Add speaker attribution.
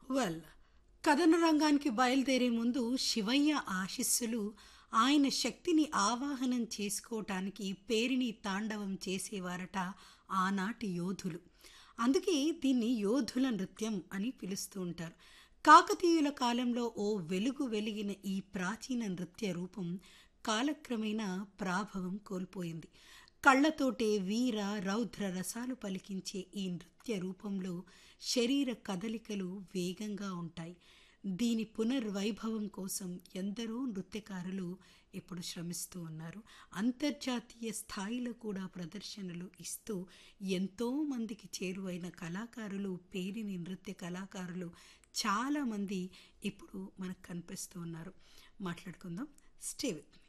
Speaker 1: well కథన రంగానికి బయలుదేరే ముందు శివయ్య ఆశీస్సులు ఆయన శక్తిని ఆవాహనం చేసుకోవటానికి పేరిని తాండవం చేసేవారట ఆనాటి యోధులు అందుకే దీన్ని యోధుల నృత్యం అని పిలుస్తూ ఉంటారు కాకతీయుల కాలంలో ఓ వెలుగు వెలిగిన ఈ ప్రాచీన నృత్య రూపం కాలక్రమేణా ప్రాభవం కోల్పోయింది కళ్ళతోటే వీర రౌద్ర రసాలు పలికించే ఈ నృత్య రూపంలో శరీర కదలికలు వేగంగా ఉంటాయి దీని పునర్వైభవం కోసం ఎందరో నృత్యకారులు ఇప్పుడు శ్రమిస్తూ ఉన్నారు అంతర్జాతీయ స్థాయిలో కూడా ప్రదర్శనలు ఇస్తూ ఎంతో మందికి చేరువైన కళాకారులు పేరిని నృత్య కళాకారులు చాలామంది ఇప్పుడు మనకు కనిపిస్తూ ఉన్నారు మాట్లాడుకుందాం స్టే విత్